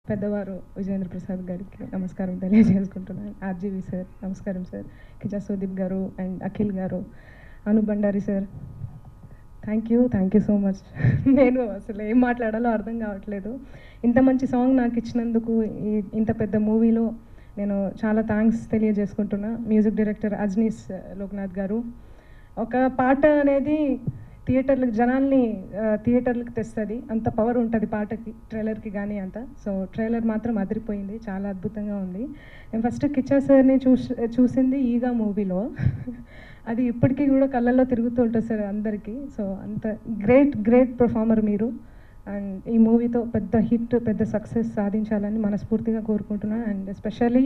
పెద్దవారు విజేంద్ర ప్రసాద్ గారికి నమస్కారం తెలియజేసుకుంటున్నాను ఆర్జీవి సార్ నమస్కారం సార్ కిజా సుదీప్ గారు అండ్ అఖిల్ గారు Anu Bandari sir thank you thank you so much నేను అసలు ఏం మాట్లాడాలో అర్థం కావట్లేదు ఇంత మంచి సాంగ్ నాకు ఇచ్చినందుకు ఈ ఇంత పెద్ద మూవీలో నేను చాలా థ్యాంక్స్ తెలియజేసుకుంటున్నా మ్యూజిక్ డైరెక్టర్ అజ్నీస్ లోక్నాథ్ గారు ఒక పాట అనేది థియేటర్లకు జనాల్ని ఆ, థియేటర్లకు తెస్తుంది అంత పవర్ ఉంటుంది పాటకి ట్రైలర్కి కానీ అంత సో ట్రైలర్ మాత్రం అదిరిపోయింది చాలా అద్భుతంగా ఉంది నేను ఫస్ట్ కిచ్చా సార్ని చూసి చూసింది ఈగా మూవీలో అది ఇప్పటికీ కూడా కళ్ళల్లో తిరుగుతూ ఉంటుంది సార్ అందరికీ సో అంత గ్రేట్ గ్రేట్ పర్ఫార్మర్ మీరు అండ్ ఈ మూవీతో పెద్ద హిట్ పెద్ద సక్సెస్ సాధించాలని మనస్ఫూర్తిగా కోరుకుంటున్నాను అండ్ ఎస్పెషల్లీ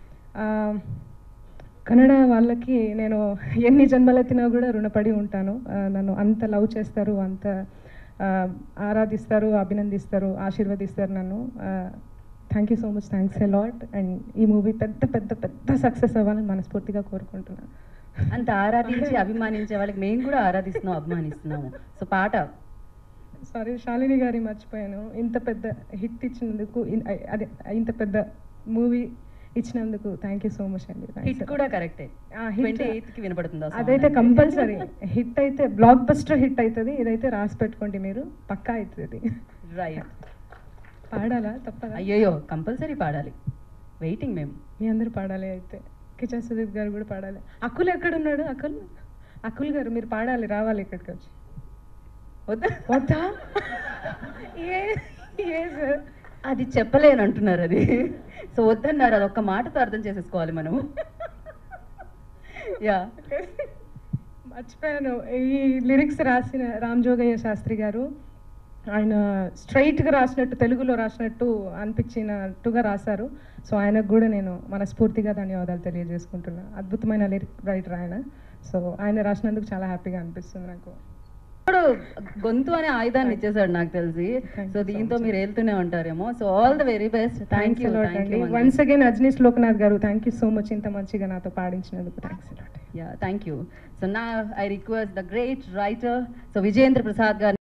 కన్నడ వాళ్ళకి నేను ఎన్ని జన్మలెత్తినా కూడా రుణపడి ఉంటాను ఆ, నన్ను అంత లవ్ చేస్తారు అంత ఆ, ఆరాధిస్తారు అభినందిస్తారు ఆశీర్వదిస్తారు నన్ను thank you so much thanks a lot and ఈ మూవీ పెద్ద పెద్ద పెద్ద సక్సెస్ అవ్వాలని మనస్ఫూర్తిగా కోరుకుంటున్నాను అంత ఆరాధించి అభిమానించే వాళ్ళకి మేము కూడా ఆరాధిస్తున్నాం అభిమానిస్తున్నాము సో పాట సారీ శాలిని గారి మర్చిపోయాను ఇంత పెద్ద హిట్ ఇచ్చినందుకు ఇన్- అదే ఇంత పెద్ద మూవీ ఇచ్చినందుకు థ్యాంక్ యూ సో మచ్ అండి Thanks హిట్ a lot. కూడా కరెక్టే ఆ, hit- ట్వంటీ ఎయిత్ కి వినపడుతుందా song అదైతే అంటే? కంపల్సరీ హిట్ అయితే బ్లాక్ బస్టర్ హిట్ అవుతుంది ఇదైతే రాసి పెట్టుకోండి మీరు పక్కా అవుతుంది రైట్ పాడాలా తప్పదా అయ్యయ్యో కంపల్సరీ పాడాలి వెయిటింగ్ మేము మీ అందరు పాడాలి అయితే కిచన్ సుదీప్ గారు కూడా పాడాలి అకుల్ ఎక్కడున్నాడు అకుల్ అకుల్ గారు మీరు పాడాలి రావాలి ఇక్కడికి వచ్చి వద్దా వద్దా ఏ ఏ సార్ అది చెప్పలేను అంటున్నారు అది సో వద్దన్నారు అది ఒక్క మాటతో అర్థం చేసేసుకోవాలి మనము యా మర్చిపోయాను ఈ లిరిక్స్ రాసిన రామ్ జోగయ్య శాస్త్రి గారు ఆయన స్ట్రైట్గా రాసినట్టు తెలుగులో రాసినట్టు అనిపించినట్టుగా రాశారు సో ఆయనకు కూడా నేను మనస్ఫూర్తిగా ధన్యవాదాలు తెలియజేసుకుంటున్నా అద్భుతమైన లిరిక్ రైటర్ ఆయన సో ఆయన రాసినందుకు చాలా హ్యాపీగా అనిపిస్తుంది నాకు ఇప్పుడు గొంతు అనే ఆయుధాన్ని ఇచ్చేసాడు నాకు తెలిసి Thank సో you so దీంతో much. మీరు వెళ్తూనే ఉంటారేమో so all the very best thank you thank you once again Ajaneesh Loknath గారు థ్యాంక్ యూ సో మచ్ ఇంత మంచిగా నాతో పాడించినందుకు thanks a lot yeah thank you so నా I request the great writer so Vijayendra Prasad గారు